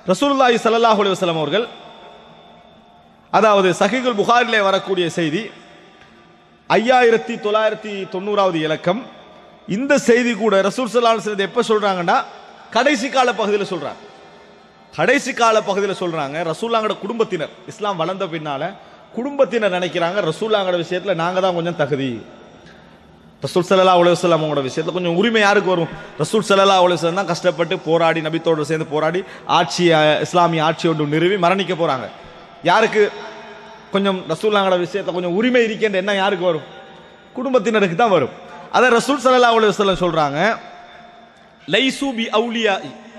ரசூலுல்லாஹி ஸல்லல்லாஹு அலைஹி வஸல்லம் அவர்கள் அதாவது சஹீகுல் புகாரிலே வரக்கூடிய செய்தி ஐயாயிரத்தி தொள்ளாயிரத்தி தொண்ணூறாவது இலக்கம் இந்த செய்தி கூட ரசூல் ஸல்லல்லாஹு அலைஹி வஸல்லம் எப்போ சொல்றாங்கன்னா கடைசி கால பகுதியில் சொல்றாங்க கடைசி கால பகுதியில் சொல்றாங்க ரசூல்லாங்கட குடும்பத்தினர் இஸ்லாம் வளர்ந்த பின்னால குடும்பத்தினர் நினைக்கிறாங்க ரசூல்லாங்கட விஷயத்துல நாங்க தான் கொஞ்சம் தகுதி ரசூல் சல்லா அலுவலம் அவங்களோட விஷயத்துல கொஞ்சம் உரிமை யாருக்கு வரும் ரசூல் சல்லா அலுவலம் தான் கஷ்டப்பட்டு போராடி நபித்தோடு சேர்ந்து போராடி ஆட்சி அஹ், இஸ்லாமிய ஆட்சி ஒன்று நிறுவி மரணிக்க போறாங்க யாருக்கு கொஞ்சம் ரசூல்லாங்கட விஷயத்துல கொஞ்சம் உரிமை இருக்கின்ற என்ன யாருக்கு வரும் குடும்பத்தினருக்கு தான் வரும் அதை ரசூல் சல்லா அலுவலம் சொல்றாங்க லைசு பி அவுலியா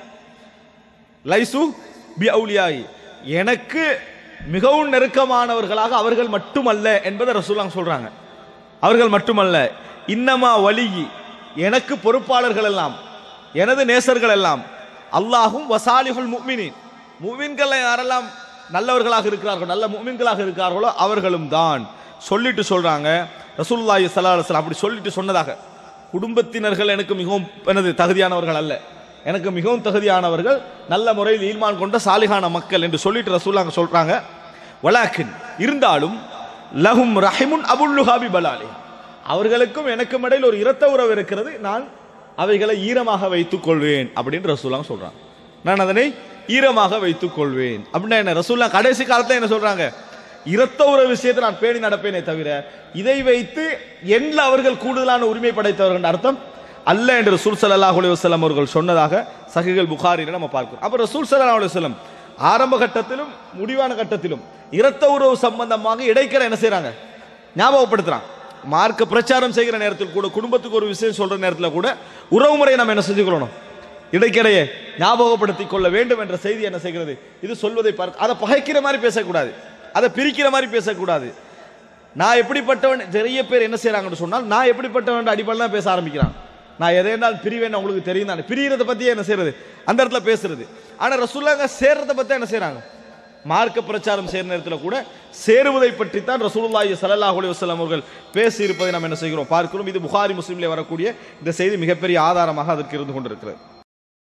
லைசு பி அவுலியாயி எனக்கு மிகவும் நெருக்கமானவர்களாக அவர்கள் மட்டுமல்ல என்பதை ரசூலாங்க சொல்றாங்க அவர்கள் மட்டுமல்ல இன்னமா வலியி எனக்கு பொறுப்பாளர்கள் எல்லாம் எனது நேசர்கள் எல்லாம் அல்லாஹும் வசாலிஹுல் முஃமினின் முஃமின்கள் யாரெல்லாம் நல்லவர்களாக இருக்கிறார்களோ நல்ல முஃமின்களாக இருக்கிறார்களோ அவர்களும் தான் சொல்லிட்டு சொல்றாங்க ரசூலுல்லாஹி ஸல்லல்லாஹு அலைஹி வஸல்லம் அப்படி சொல்லிட்டு சொன்னதாக குடும்பத்தினர்கள் எனக்கு மிகவும் எனது தகுதியானவர்கள் அல்ல எனக்கு மிகவும் தகுதியானவர்கள் நல்ல முறையில் ஈமான் கொண்ட சாலிகான மக்கள் என்று சொல்லிட்டு ரசூலாங்க சொல்றாங்க வலாக்கின் இருந்தாலும் லஹும் ரஹிமுன் அபுல்லுஹாபி பலாலி அவர்களுக்கும் எனக்கும் இடையில் ஒரு இரத்த உறவு இருக்கிறது நான் அவைகளை ஈரமாக வைத்துக் கொள்வேன் அப்படின்னு ரசூலாங்க சொல்றாங்க நான் அதனை ஈரமாக வைத்துக் கொள்வேன் அப்படின்னா என்ன ரசூல்லா கடைசி காலத்துல என்ன சொல்றாங்க இரத்த உறவு விஷயத்தை நான் பேணி நடப்பேனே தவிர இதை வைத்து எண்ணில் அவர்கள் கூடுதலான உரிமை படைத்தவர்கள் அர்த்தம் அல்ல என்று ரசூல் ஸல்லல்லாஹு அலைஹி வஸல்லம் அவர்கள் சொன்னதாக சஹிகள் புகாரில நம்ம பார்க்கிறோம் அப்ப ரசூல் ஸல்லல்லாஹு அலைஹி வஸல்லம் ஆரம்ப கட்டத்திலும் முடிவான கட்டத்திலும் இரத்த உறவு சம்பந்தமாக இடைக்கரை என்ன செய்றாங்க ஞாபகப்படுத்துறாங்க மார்க்க பிரச்சாரம் செய்கிற நேரத்தில் கூட குடும்பத்துக்கு ஒரு விஷயம் சொல்ற நேரத்தில் கூட உறவு முறையை நம்ம என்ன செஞ்சுக்கணும் இடைக்கிடையே ஞாபகப்படுத்திக் கொள்ள வேண்டும் என்ற செய்தி என்ன செய்கிறது இது சொல்வதை பார்க்க அதை பகைக்கிற மாதிரி பேசக்கூடாது அதை பிரிக்கிற மாதிரி பேசக்கூடாது நான் எப்படிப்பட்டவன் நிறைய பேர் என்ன செய்றாங்கன்னு சொன்னால் நான் எப்படிப்பட்டவன் அடிப்படையில் தான் பேச ஆரம்பிக்கிறான் நான் எதை இருந்தாலும் பிரிவேன் உங்களுக்கு தெரியும் தானே பிரியறத பத்தி என்ன செய்யறது அந்த இடத்துல பேசுறது ஆனா ரசூல்லாங்க சேர்றத பத்தி என்ன செய்றாங்க மார்க்க பிரச்சாரம் செய்கிற நேரத்தில் கூட சேருவதை பற்றி தான் ரசூலுல்லாஹி ஸல்லல்லாஹு அலைஹி வஸல்லம் அவர்கள் பேசி இருப்பதை நாம் என்ன செய்கிறோம் பார்க்கிறோம் இது புகாரி முஸ்லிம்ல வரக்கூடிய இந்த செய்தி மிகப்பெரிய ஆதாரமாக அதற்கு இருந்து கொண்டிருக்கிறது